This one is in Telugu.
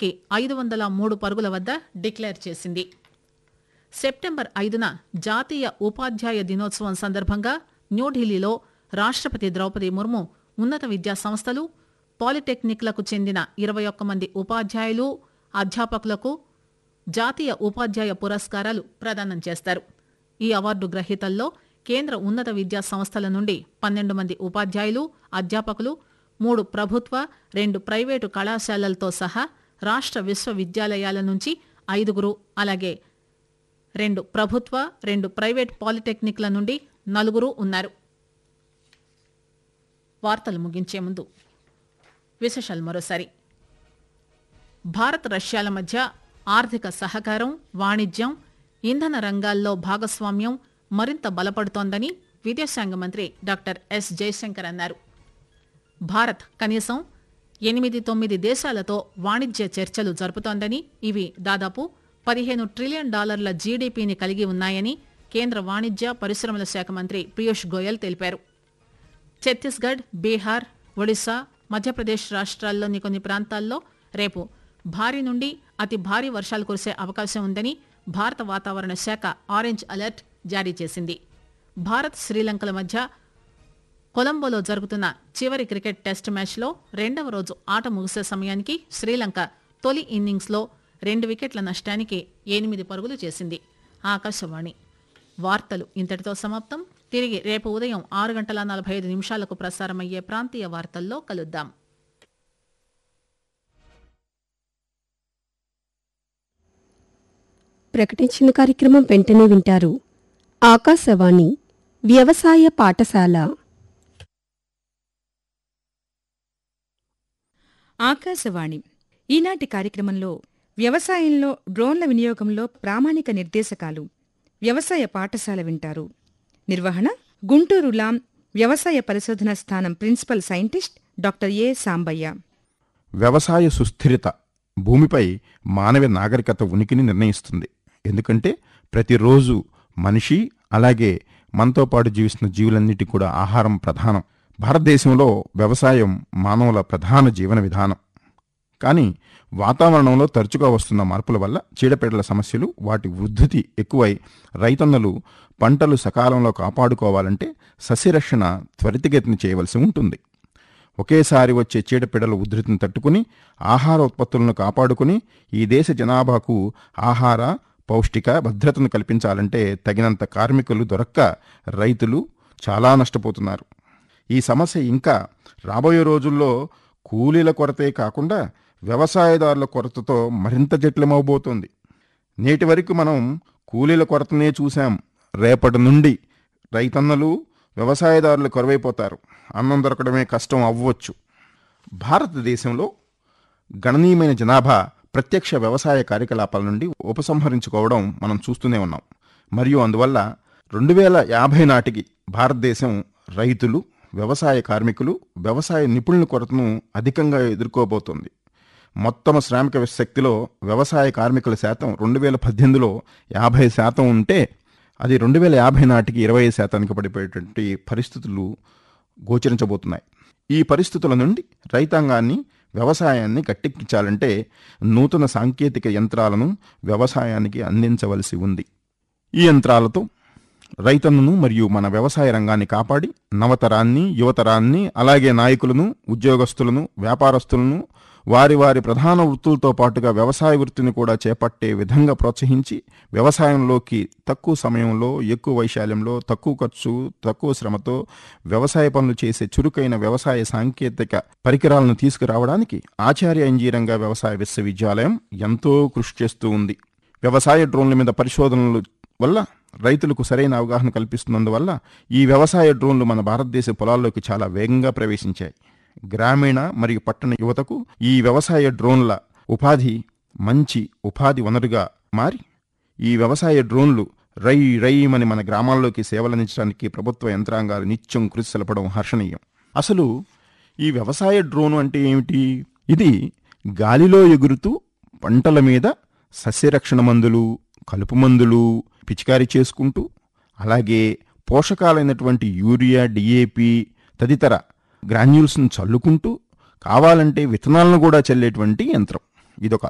కి ఐదు వందల మూడు పరుగుల వద్ద డిక్లేర్ చేసింది సెప్టెంబర్ ఐదున జాతీయ ఉపాధ్యాయ దినోత్సవం సందర్భంగా న్యూఢిల్లీలో రాష్టపతి ద్రౌపది ముర్ము ఉన్నత విద్యా సంస్థలు పాలిటెక్నిక్లకు చెందిన ఇరవై ఒక్క మంది ఉపాధ్యాయులు అధ్యాపకులకు జాతీయ ఉపాధ్యాయ పురస్కారాలు ప్రదానం చేస్తారు ఈ అవార్డు గ్రహీతల్లో కేంద్ర ఉన్నత విద్యా సంస్థల నుండి పన్నెండు మంది ఉపాధ్యాయులు అధ్యాపకులు మూడు ప్రభుత్వ రెండు ప్రైవేటు కళాశాలలతో సహా రాష్ట్ర విశ్వవిద్యాలయాల నుంచి ఐదుగురు అలాగే రెండు ప్రభుత్వ రెండు ప్రైవేట్ పాలిటెక్నిక్ల నుండి నలుగురు ఉన్నారు వార్తలు ముగించే ముందు విశేషాలు మరోసారి భారత్ రష్యాల మధ్య ఆర్థిక సహకారం వాణిజ్యం ఇంధన రంగాల్లో భాగస్వామ్యం మరింత బలపడుతోందని విదేశాంగ మంత్రి డాక్టర్ ఎస్ జయశంకర్ అన్నారు భారత్ కనీసం ఎనిమిది తొమ్మిది దేశాలతో వాణిజ్య చర్చలు జరుపుతోందని ఇవి దాదాపు పదిహేను ట్రిలియన్ డాలర్ల జీడీపీని కలిగి ఉన్నాయని కేంద్ర వాణిజ్య పరిశ్రమల శాఖ మంత్రి పీయూష్ గోయల్ తెలిపారు ఛత్తీస్గఢ్ బీహార్ ఒడిశా మధ్యప్రదేశ్ రాష్ట్రాల్లోని కొన్ని ప్రాంతాల్లో రేపు భారీ నుండి అతి భారీ వర్షాలు కురిసే అవకాశం ఉందని భారత వాతావరణ శాఖ ఆరెంజ్ అలర్ట్ జారీ చేసింది భారత్ శ్రీలంకల మధ్య కొలంబోలో జరుగుతున్న చివరి క్రికెట్ టెస్ట్ మ్యాచ్లో రెండవ రోజు ఆట ముగిసే సమయానికి శ్రీలంక తొలి ఇన్నింగ్స్లో రెండు వికెట్ల నష్టానికి ఎనిమిది పరుగులు చేసింది ఆకాశవాణి వార్తలు ఇంతటితో సమాప్తం తిరిగి రేపు ఉదయం ఆరు గంటల నలభై ఐదు నిమిషాలకు ప్రసారమయ్యే ప్రాంతీయ వార్తల్లో కలుద్దాం ప్రకటించిన కార్యక్రమం వెంటనే వింటారు ఆకాశవాణి వ్యవసాయ పాఠశాల ఆకాశవాణి ఈనాటి కార్యక్రమంలో వ్యవసాయంలో డ్రోన్ల వినియోగంలో ప్రామాణిక నిర్దేశకాలు వ్యవసాయ పాఠశాల వింటారు నిర్వహణ గుంటూరు లాం వ్యవసాయ పరిశోధన స్థానం principal scientist doctor A Sambaiah వ్యవసాయ సుస్థిరత భూమిపై మానవ నాగరికత ఉనికిని నిర్ణయిస్తుంది ఎందుకంటే ప్రతిరోజు మనిషి అలాగే మనతో పాటు జీవిస్తున్న జీవులన్నిటి కూడా ఆహారం ప్రధానం భారతదేశంలో వ్యవసాయం మానవుల ప్రధాన జీవన విధానం కానీ వాతావరణంలో తరచుగా వస్తున్న మార్పుల వల్ల చీడపీడల సమస్యలు వాటి వృద్ధి ఎక్కువై రైతన్నలు పంటలు సకాలంలో కాపాడుకోవాలంటే సస్యరక్షణ త్వరితగతిని చేయవలసి ఉంటుంది ఒకేసారి వచ్చే చీడపీడల ఉధృతిని తట్టుకుని ఆహార ఉత్పత్తులను కాపాడుకుని ఈ దేశ జనాభాకు ఆహార పౌష్టిక భద్రతను కల్పించాలంటే తగినంత కార్మికులు దొరక్క రైతులు చాలా నష్టపోతున్నారు ఈ సమస్య ఇంకా రాబోయే రోజుల్లో కూలీల కొరతే కాకుండా వ్యవసాయదారుల కొరతతో మరింత జటిలమవబోతోంది నేటి వరకు మనం కూలీల కొరతనే చూశాం రేపటి నుండి రైతన్నలు వ్యవసాయదారులు కొరవైపోతారు అన్నం దొరకడమే కష్టం అవ్వచ్చు భారతదేశంలో గణనీయమైన జనాభా ప్రత్యక్ష వ్యవసాయ కార్యకలాపాల నుండి ఉపసంహరించుకోవడం మనం చూస్తూనే ఉన్నాం మరియు అందువల్ల రెండు వేల యాభై నాటికి భారతదేశం రైతులు వ్యవసాయ కార్మికులు వ్యవసాయ నిపుణుల కొరతను అధికంగా ఎదుర్కోబోతోంది మొత్తం శ్రామిక శక్తిలో వ్యవసాయ కార్మికుల శాతం రెండు వేల పద్దెనిమిదిలో యాభై శాతం ఉంటే అది రెండు వేల యాభై నాటికి ఇరవై శాతానికి పడిపోయేటువంటి పరిస్థితులు గోచరించబోతున్నాయి ఈ పరిస్థితుల నుండి రైతాంగాన్ని వ్యవసాయాన్ని గట్టెక్కించాలంటే నూతన సాంకేతిక యంత్రాలను వ్యవసాయానికి అందించవలసి ఉంది ఈ యంత్రాలతో రైతన్నను మరియు మన వ్యవసాయ రంగాన్ని కాపాడి నవతరాన్ని యువతరాన్ని అలాగే నాయకులను ఉద్యోగస్తులను వ్యాపారస్తులను వారి వారి ప్రధాన వృత్తులతో పాటుగా వ్యవసాయ వృత్తిని కూడా చేపట్టే విధంగా ప్రోత్సహించి వ్యవసాయంలోకి తక్కువ సమయంలో ఎక్కువ వైశాల్యంలో తక్కువ ఖర్చు తక్కువ శ్రమతో వ్యవసాయ పనులు చేసే చురుకైన వ్యవసాయ సాంకేతిక పరికరాలను తీసుకురావడానికి ఆచార్య ఇంజనీరింగ్ వ్యవసాయ విశ్వవిద్యాలయం ఎంతో కృషి చేస్తూ ఉంది వ్యవసాయ డ్రోన్ల మీద పరిశోధనలు వల్ల రైతులకు సరైన అవగాహన కల్పిస్తున్నందువల్ల ఈ వ్యవసాయ డ్రోన్లు మన భారతదేశ పొలాల్లోకి చాలా వేగంగా ప్రవేశించాయి గ్రామీణ మరియు పట్టణ యువతకు ఈ వ్యవసాయ డ్రోన్ల ఉపాధి మంచి ఉపాధి వనరుగా మారి ఈ వ్యవసాయ డ్రోన్లు రై రైమని మన గ్రామాల్లోకి సేవలందించడానికి ప్రభుత్వ యంత్రాంగాలు నిత్యం కృషి సెలపడం హర్షణీయం అసలు ఈ వ్యవసాయ డ్రోన్ అంటే ఏమిటి ఇది గాలిలో ఎగురుతూ పంటల మీద సస్యరక్షణ మందులు కలుపు మందులు పిచికారీ చేసుకుంటూ అలాగే పోషకాలైనటువంటి యూరియా డిఏపి తదితర గ్రాన్యూల్స్ను చల్లుకుంటూ కావాలంటే విత్తనాలను కూడా చల్లేటువంటి యంత్రం ఇదొక